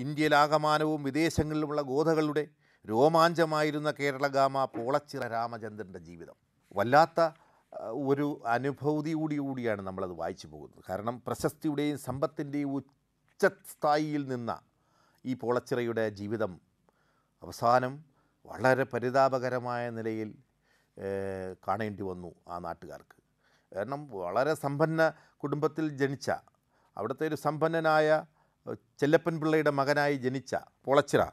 ഇന്ത്യയിലാകമാനവും വിദേശങ്ങളിലുമുള്ള ഗോധകളുടെ രോമാഞ്ചമായിരുന്ന കേരളഗാമ പോളച്ചിറ രാമചന്ദ്രൻ്റെ ജീവിതം വല്ലാത്ത ആ, ഒരു അനുഭൂതി കൂടി കൂടിയാണ് നമ്മളത് വായിച്ചു പോകുന്നത് കാരണം പ്രശസ്തിയുടെയും സമ്പത്തിൻ്റെയും ഉച്ചസ്ഥായിയിൽ നിന്ന ഈ പോളച്ചിറയുടെ ജീവിതം അവസാനം വളരെ പരിതാപകരമായ നിലയിൽ ഏഹ്, കാണേണ്ടി വന്നു ആ നാട്ടുകാർക്ക് കാരണം വളരെ സമ്പന്ന കുടുംബത്തിൽ ജനിച്ച അവിടുത്തെ ഒരു സമ്പന്നനായ ഏഹ്, ചെല്ലപ്പൻ പിള്ളയുടെ മകനായി ജനിച്ച പോളച്ചിറ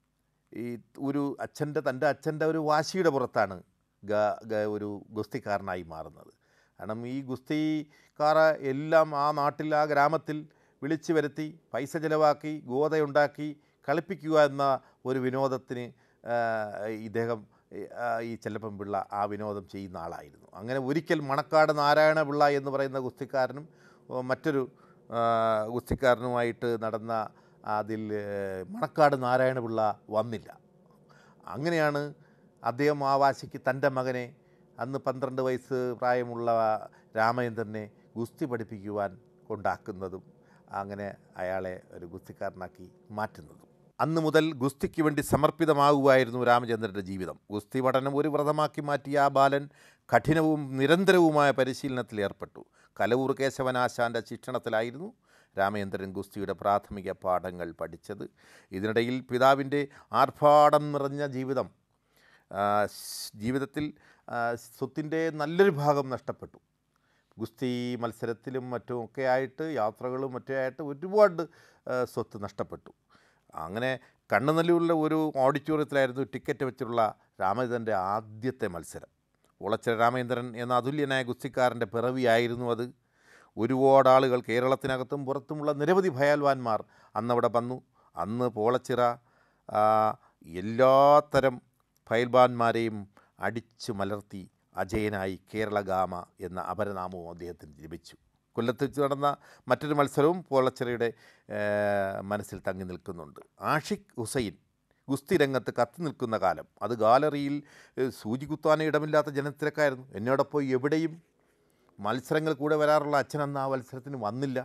ഈ ഒരു അച്ഛൻ്റെ തൻ്റെ അച്ഛൻ്റെ ഒരു വാശിയുടെ പുറത്താണ് ഗ ഗ- ഒരു ഗുസ്തിക്കാരനായി മാറുന്നത് കാരണം ഈ ഗുസ്തിക്കാര എല്ലാം ആ നാട്ടിൽ ആ ഗ്രാമത്തിൽ വിളിച്ചു വരുത്തി പൈസ ചിലവാക്കി ഗോതയുണ്ടാക്കി കളിപ്പിക്കുക എന്ന ഒരു വിനോദത്തിന് ആ, ഇദ്ദേഹം ആ, ഈ ചെല്ലപ്പൻ പിള്ള ആ വിനോദം ചെയ്യുന്ന ആളായിരുന്നു അങ്ങനെ ഒരിക്കൽ മണക്കാട് നാരായണ പിള്ള എന്ന് പറയുന്ന ഗുസ്തിക്കാരനും ഓ, മറ്റൊരു ആ, ഗുസ്തിക്കാരനുമായിട്ട് നടന്ന അതിൽ ഏ, മണക്കാട് നാരായണ പിള്ള വന്നില്ല അങ്ങനെയാണ് അദ്ദേഹം ആ വാശിക്ക് തൻ്റെ മകനെ അന്ന് പന്ത്രണ്ട് വയസ്സ് പ്രായമുള്ള രാമചന്ദ്രനെ ഗുസ്തി പഠിപ്പിക്കുവാൻ കൊണ്ടാക്കുന്നതും അങ്ങനെ അയാളെ ഒരു ഗുസ്തിക്കാരനാക്കി മാറ്റുന്നതും അന്ന് മുതൽ ഗുസ്തിക്ക് വേണ്ടി സമർപ്പിതമാകുമായിരുന്നു രാമചന്ദ്രൻ്റെ ജീവിതം ഗുസ്തി പഠനം ഒരു വ്രതമാക്കി മാറ്റിയ ആ ബാലൻ കഠിനവും നിരന്തരവുമായ പരിശീലനത്തിൽ ഏർപ്പെട്ടു കലവൂർ കേശവനാശാൻ്റെ ശിക്ഷണത്തിലായിരുന്നു രാമചന്ദ്രൻ ഗുസ്തിയുടെ പ്രാഥമിക പാഠങ്ങൾ പഠിച്ചത് ഇതിനിടയിൽ പിതാവിൻ്റെ ആർഭാടം നിറഞ്ഞ ജീവിതം ആ, സ് ജീവിതത്തിൽ ആ, സ്വത്തിൻ്റെ നല്ലൊരു ഭാഗം നഷ്ടപ്പെട്ടു ഗുസ്തി മത്സരത്തിലും മറ്റും ഒക്കെ ആയിട്ട് യാത്രകളും മറ്റും ആയിട്ട് ഒരുപാട് ആ, സ്വത്ത് നഷ്ടപ്പെട്ടു അങ്ങനെ കണ്ണുനല്ലൂരിലെ ഒരു ഓഡിറ്റോറിയത്തിലായിരുന്നു ടിക്കറ്റ് വെച്ചുള്ള രാമചന്ദ്രൻ്റെ ആദ്യത്തെ മത്സരം ഉളച്ചിര രാമചന്ദ്രൻ എന്ന അതുല്യനായ ഗുസ്തിക്കാരൻ്റെ പിറവിയായിരുന്നു അത് ഒരുപാട് ആളുകൾ കേരളത്തിനകത്തും പുറത്തുമുള്ള നിരവധി ഭയാൽവാന്മാർ അന്നവിടെ വന്നു അന്ന് പോളച്ചിറ ആ, എല്ലാത്തരം ഫയൽവാന്മാരെയും അടിച്ചു മലർത്തി അജയനായി കേരളഗാമ എന്ന അപരനാമവും അദ്ദേഹത്തിന് ലഭിച്ചു കൊല്ലത്ത് വെച്ച് നടന്ന മറ്റൊരു മത്സരവും പോളച്ചിറയുടെ ഏ, മനസ്സിൽ തങ്ങി നിൽക്കുന്നുണ്ട് ആഷിഖ് ഹുസൈൻ ഗുസ്തി രംഗത്ത് കത്തി നിൽക്കുന്ന കാലം അത് ഗാലറിയിൽ ഏ, സൂചി കുത്താനേ ഇടമില്ലാത്ത ജനത്തിരക്കായിരുന്നു എന്നോടൊപ്പം എവിടെയും മത്സരങ്ങൾ കൂടെ വരാറുള്ള അച്ഛനന്ന് ആ മത്സരത്തിന് വന്നില്ല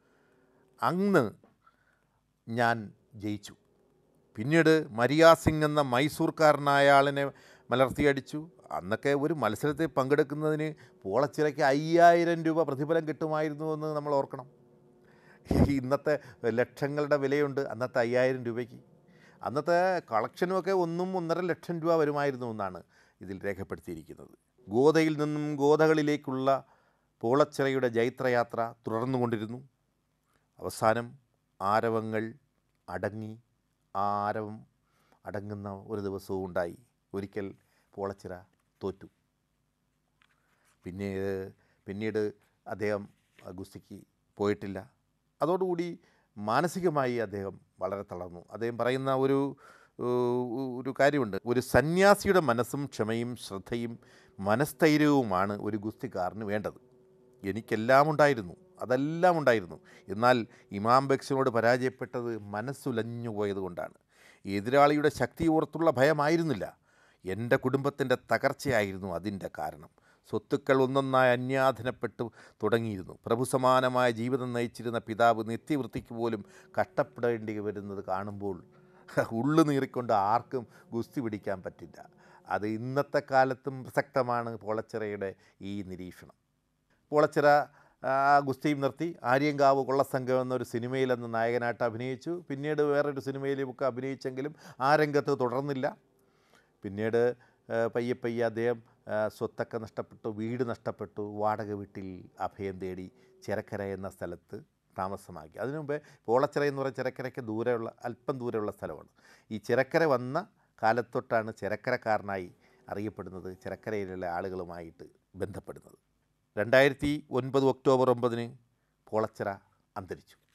അന്ന് ഞാൻ ജയിച്ചു പിന്നീട് മരിയാ സിംഗ് എന്ന മൈസൂർക്കാരനായ ആളിനെ മലർത്തിയടിച്ചു അന്നൊക്കെ ഒരു മത്സരത്തിൽ പങ്കെടുക്കുന്നതിന് പോളച്ചിറയ്ക്ക് അയ്യായിരം രൂപ പ്രതിഫലം കിട്ടുമായിരുന്നു എന്ന് നമ്മൾ ഓർക്കണം ഇന്നത്തെ ലക്ഷങ്ങളുടെ വിലയുണ്ട് അന്നത്തെ അയ്യായിരം രൂപയ്ക്ക് അന്നത്തെ കളക്ഷനുമൊക്കെ ഒന്നും ഒന്നര ലക്ഷം രൂപ വരുമായിരുന്നു എന്നാണ് ഇതിൽ രേഖപ്പെടുത്തിയിരിക്കുന്നത് ഗോതയിൽ നിന്നും ഗോതകളിലേക്കുള്ള പോളച്ചിറയുടെ ജൈത്രയാത്ര തുടർന്നുകൊണ്ടിരുന്നു അവസാനം ആരവങ്ങൾ അടങ്ങി ആ ആരവം അടങ്ങുന്ന ഒരു ദിവസവും ഉണ്ടായി ഒരിക്കൽ പോളച്ചിറ തോറ്റു പിന്നീട് പിന്നീട് അദ്ദേഹം ആ ഗുസ്തിക്ക് പോയിട്ടില്ല അതോടുകൂടി മാനസികമായി അദ്ദേഹം വളരെ തളർന്നു അദ്ദേഹം പറയുന്ന ഒരു ഏഹ്, ഒരു കാര്യമുണ്ട് ഒരു സന്യാസിയുടെ മനസ്സും ക്ഷമയും ശ്രദ്ധയും മനസ്ഥൈര്യവുമാണ് ഒരു ഗുസ്തിക്കാരന് വേണ്ടത് എനിക്കെല്ലാം ഉണ്ടായിരുന്നു അതെല്ലാം ഉണ്ടായിരുന്നു എന്നാൽ ഇമാം ബക്സിനോട് പരാജയപ്പെട്ടത് മനസ്സുലഞ്ഞു പോയതുകൊണ്ടാണ് എതിരാളിയുടെ ശക്തി ഓർത്തുള്ള ഭയമായിരുന്നില്ല എൻ്റെ കുടുംബത്തിൻ്റെ തകർച്ചയായിരുന്നു അതിൻ്റെ കാരണം സ്വത്തുക്കൾ ഒന്നൊന്നായി അന്യാധനപ്പെട്ടു തുടങ്ങിയിരുന്നു പ്രഭുസമാനമായ ജീവിതം നയിച്ചിരുന്ന പിതാവ് നിത്യവൃത്തിക്ക് പോലും കഷ്ടപ്പെടേണ്ടി വരുന്നത് കാണുമ്പോൾ ഉള്ളു നീറിക്കൊണ്ട് ആർക്കും ഗുസ്തി പിടിക്കാൻ പറ്റില്ല അത് ഇന്നത്തെ കാലത്തും പ്രസക്തമാണ് പോളച്ചിറയുടെ ഈ നിരീക്ഷണം പോളച്ചിറ ആ, ഗുസ്തിയും നിർത്തി ആര്യങ്കാവ് കൊള്ളസംഘം എന്നൊരു സിനിമയിൽ അന്ന് നായകനായിട്ട് അഭിനയിച്ചു പിന്നീട് വേറൊരു സിനിമയിലുമൊക്കെ അഭിനയിച്ചെങ്കിലും ആ രംഗത്ത് തുടർന്നില്ല പിന്നീട് ആ, പയ്യെ പയ്യെ അദ്ദേഹം ആ, സ്വത്തൊക്കെ നഷ്ടപ്പെട്ടു വീട് നഷ്ടപ്പെട്ടു വാടക വീട്ടിൽ അഭയം തേടി ചിരക്കര എന്ന സ്ഥലത്ത് താമസമാക്കി അതിനു മുമ്പേ പോളച്ചിറ എന്ന് പറയുന്ന ചിരക്കരയ്ക്ക് ദൂരെയുള്ള അല്പം ദൂരെയുള്ള സ്ഥലമാണ് ഈ ചിരക്കര വന്ന കാലത്തൊട്ടാണ് ചിരക്കരക്കാരനായി അറിയപ്പെടുന്നത് ചിരക്കരയിലുള്ള ആളുകളുമായിട്ട് ബന്ധപ്പെടുന്നത് രണ്ടായിരത്തി ഒൻപത് ഒക്ടോബർ ഒമ്പതിന് പോളച്ചിറ അന്തരിച്ചു